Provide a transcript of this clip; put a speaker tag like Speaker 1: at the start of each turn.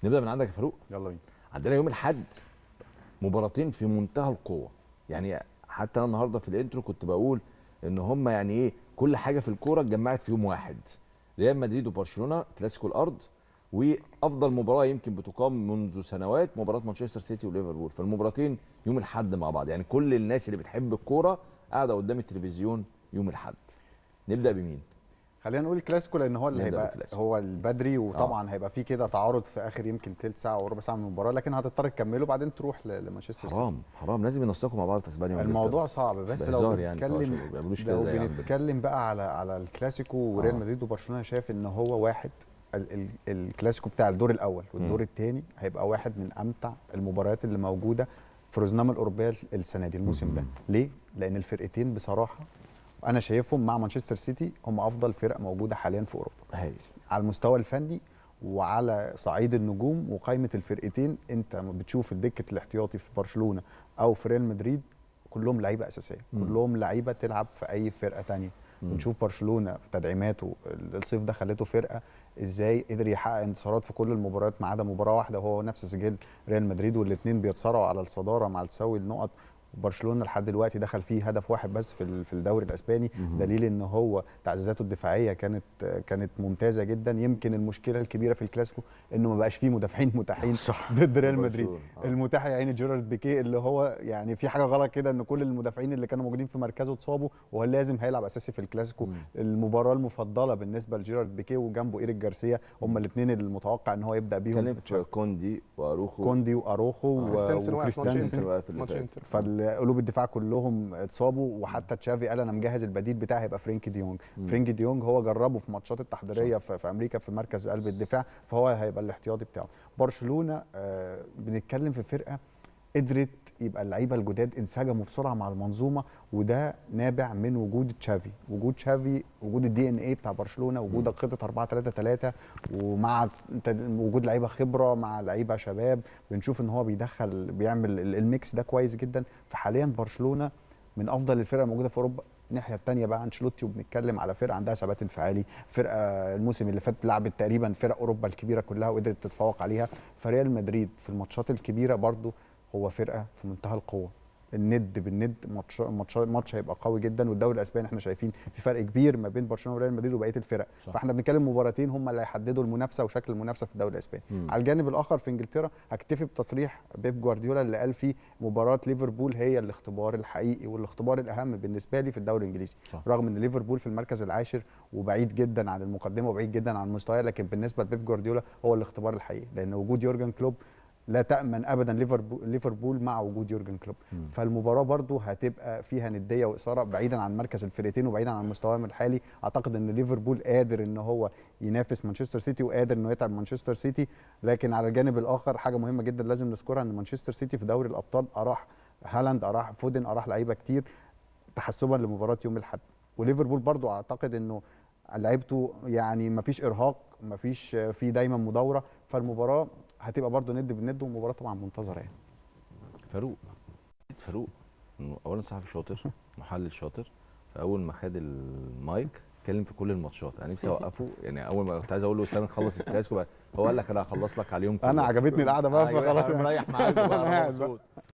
Speaker 1: نبدا من عندك يا فاروق
Speaker 2: يلا بينا
Speaker 1: عندنا يوم الاحد مباراتين في منتهى القوه يعني حتى انا النهارده في الانترو كنت بقول ان هم يعني ايه كل حاجه في الكوره اتجمعت في يوم واحد ريال مدريد وبرشلونه كلاسيكو الارض وافضل مباراه يمكن بتقام منذ سنوات مباراه مانشستر سيتي وليفربول فالمباراتين يوم الاحد مع بعض يعني كل الناس اللي بتحب الكوره قاعده قدام التلفزيون يوم الاحد نبدا بمين
Speaker 2: خلينا نقول الكلاسيكو لان هو اللي
Speaker 1: نبدأ
Speaker 2: هيبقى
Speaker 1: بالكلاسيكو.
Speaker 2: هو البدري وطبعا هيبقى فيه كده تعارض في اخر يمكن ثلث ساعه او ربع ساعه من المباراه لكن هتضطر تكمله وبعدين تروح ل- لمانشستر سيتي
Speaker 1: حرام حرام لازم ينسقوا مع بعض في اسبانيا وإنجلترا.
Speaker 2: الموضوع صعب بس
Speaker 1: ده
Speaker 2: لو
Speaker 1: هزار يعني،
Speaker 2: بنتكلم
Speaker 1: عشان ما بيعملوش كده
Speaker 2: لو
Speaker 1: زي عندنا.
Speaker 2: بنتكلم بقى على على الكلاسيكو وريال
Speaker 1: آه.
Speaker 2: مدريد وبرشلونه شايف ان هو واحد ال ال الكلاسيكو بتاع الدور الاول والدور
Speaker 1: مم.
Speaker 2: الثاني هيبقى واحد من امتع المباريات اللي موجوده في الرزنامه الاوروبيه السنه دي الموسم ده
Speaker 1: مم.
Speaker 2: ليه لان الفرقتين بصراحه انا شايفهم مع مانشستر سيتي هم افضل فرق موجوده حاليا في اوروبا
Speaker 1: هايل
Speaker 2: على المستوى الفني وعلى صعيد النجوم وقائمه الفرقتين انت لما بتشوف الدكه الاحتياطي في برشلونه او في ريال مدريد كلهم لعيبه اساسيه
Speaker 1: مم.
Speaker 2: كلهم لعيبه تلعب في اي فرقه تانية
Speaker 1: مم.
Speaker 2: بنشوف برشلونه في تدعيماته الصيف ده خلته فرقه ازاي قدر يحقق انتصارات في كل المباريات ما عدا مباراه واحده وهو نفس سجل ريال مدريد والاثنين بيتصارعوا على الصداره مع تساوي النقط برشلونه لحد دلوقتي دخل فيه هدف واحد بس في ال- في الدوري الاسباني
Speaker 1: مهم.
Speaker 2: دليل ان هو تعزيزاته الدفاعيه كانت كانت ممتازه جدا يمكن المشكله الكبيره في الكلاسيكو انه ما بقاش فيه مدافعين متاحين
Speaker 1: صح
Speaker 2: ضد ريال مدريد
Speaker 1: برشلونة. آه.
Speaker 2: المتاح يا عيني جيرارد بيكيه اللي هو يعني في حاجه غلط كده ان كل المدافعين اللي كانوا موجودين في مركزه اتصابوا وهو لازم هيلعب اساسي في الكلاسيكو
Speaker 1: مم.
Speaker 2: المباراه المفضله بالنسبه لجيرارد بيكيه وجنبه ايريك جارسيا هم الاثنين المتوقع ان هو يبدا بيهم
Speaker 1: اتكلم في كوندي واروخو
Speaker 2: كوندي واروخو
Speaker 1: آه.
Speaker 2: و-
Speaker 3: كريستنسن واقع في ماتش
Speaker 2: وكريستنسن
Speaker 3: انتر.
Speaker 1: واقف اللي
Speaker 3: ماتش
Speaker 1: فات.
Speaker 3: انتر
Speaker 2: فالقلوب الدفاع كلهم اتصابوا وحتى تشافي قال انا مجهز البديل بتاعي هيبقى فرينكي ديونج
Speaker 1: مم.
Speaker 2: فرينكي ديونج هو جربه في ماتشات التحضيريه في, في امريكا في مركز قلب الدفاع فهو هيبقى الاحتياطي بتاعه برشلونه آه بنتكلم في فرقه قدرت يبقى اللعيبه الجداد انسجموا بسرعه مع المنظومه وده نابع من وجود تشافي وجود تشافي وجود الدي ان اي بتاع برشلونه وجود خطه 4 3 3 ومع تد- وجود لعيبه خبره مع لعيبه شباب بنشوف ان هو بيدخل بيعمل ال- الميكس ده كويس جدا فحاليا برشلونه من افضل الفرق الموجوده في اوروبا الناحيه الثانيه بقى انشيلوتي وبنتكلم على فرقه عندها ثبات انفعالي فرقه الموسم اللي فات لعبت تقريبا فرق اوروبا الكبيره كلها وقدرت تتفوق عليها فريال مدريد في الماتشات الكبيره برضو هو فرقه في منتهى القوه الند بالند ماتش ماتش ماتش هيبقى قوي جدا والدوري الاسباني احنا شايفين في فرق كبير ما بين برشلونه وريال مدريد وبقيه الفرق
Speaker 1: صح.
Speaker 2: فاحنا بنتكلم مباراتين هم اللي هيحددوا المنافسه وشكل المنافسه في الدوري الاسباني
Speaker 1: مم.
Speaker 2: على الجانب الاخر في انجلترا هكتفي بتصريح بيب جوارديولا اللي قال فيه مباراه ليفربول هي الاختبار الحقيقي والاختبار الاهم بالنسبه لي في الدوري الانجليزي
Speaker 1: صح.
Speaker 2: رغم ان ليفربول في المركز العاشر وبعيد جدا عن المقدمه وبعيد جدا عن المستوى لكن بالنسبه لبيب جوارديولا هو الاختبار الحقيقي لان وجود يورجن كلوب لا تامن ابدا ليفربول ليفربول مع وجود يورجن كلوب
Speaker 1: مم.
Speaker 2: فالمباراه برضو هتبقى فيها نديه واثاره بعيدا عن مركز الفرقتين وبعيدا عن مستواهم الحالي اعتقد ان ليفربول قادر ان هو ينافس مانشستر سيتي وقادر انه يتعب مانشستر سيتي لكن على الجانب الاخر حاجه مهمه جدا لازم نذكرها ان مانشستر سيتي في دوري الابطال اراح هالاند اراح فودن اراح لعيبه كتير تحسبا لمباراه يوم الاحد وليفربول برضو اعتقد انه لعيبته يعني ما فيش ارهاق ما فيش في دايما مداوره فالمباراه هتبقى برضو ند بالند ومباراه طبعا منتظره يعني
Speaker 1: فاروق فاروق إنه اولا صحفي شاطر محلل شاطر فاول ما خد المايك اتكلم في كل الماتشات انا نفسي اوقفه يعني اول ما كنت عايز اقول له اسامه خلص الكلاسيكو بقى هو قال لك انا هخلص لك على اليوم كله
Speaker 2: انا عجبتني القعده بقى
Speaker 1: أيوة،
Speaker 2: فخلاص
Speaker 1: أنا مريح معاك بقى
Speaker 2: أنا
Speaker 1: انا
Speaker 2: قاعد بقى.
Speaker 1: مبسوط